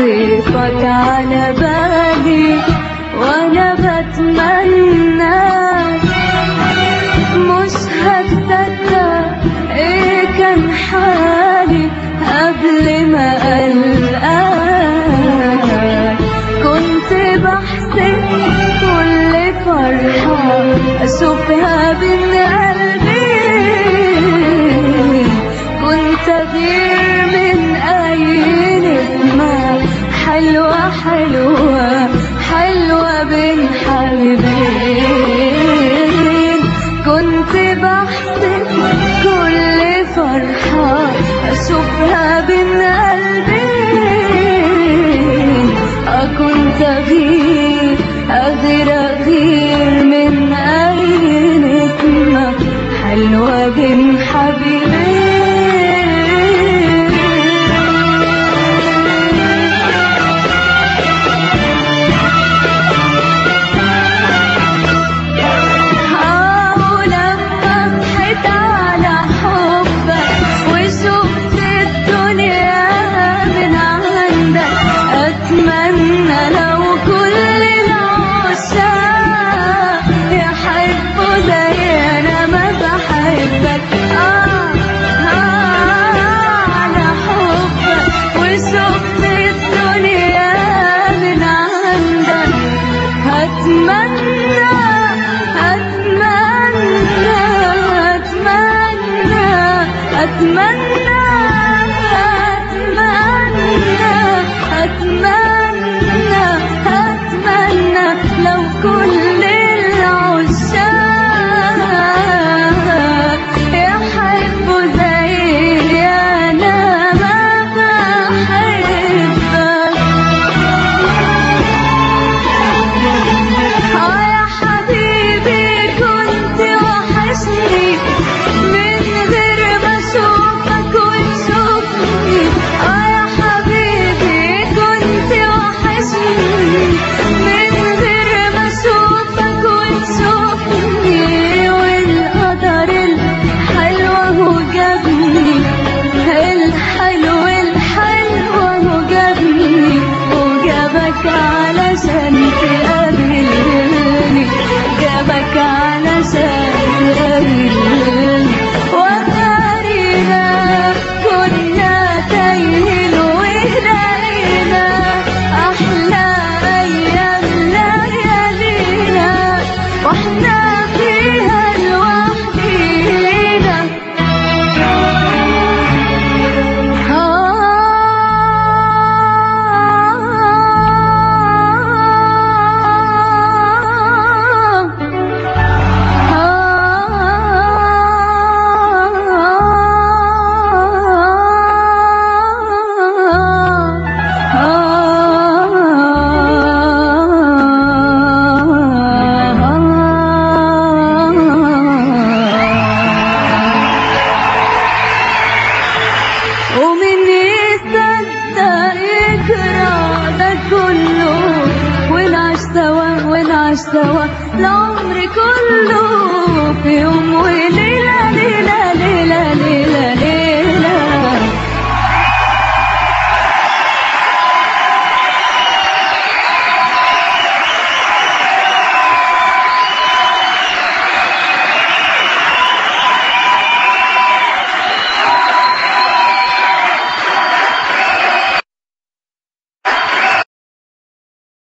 طيفك على بالي وانا بتمنى مش هتصدق ايه كان حالي قبل ما القاك كنت بحسب كل فرحة اشوفها بين قلبي كنت غير من اي نجمة حلوة حلوة حلوة بين حبيبين كنت بحسب كل فرحة اشوفها بين قلبي كنت غير أغير أغير من أي نجمة حلوة بين حبيبين ولما صحيت على حبك وشفت الدنيا من عندك أتمنى لو كل العشاق يحبوا زي أنا ما بحبك آه آه على حبك وشفت الدنيا من عندك أتمنى أتمنى أتمنى أتمنى أتمنى أتمنى أتمنى لو كل العشاق يحبوا زي أنا ما بحبك آه يا حبيبي كنت وحشني من غير ما اشوفك وتشوفني آه يا حبيبي كنت وحشني من غير ما اشوفك وتشوفني والقدر الحلو هو جابني الحلو الحلو هو جابني وجابك علشان تقابلني جابك علشان تقابلني وتارينا كنا تايهين ولقينا أحلى أيام ليالينا واحنا فيها لوحدينا ومن يصدق يجرى ده كله ونعيش سوا ونعيش سوا لو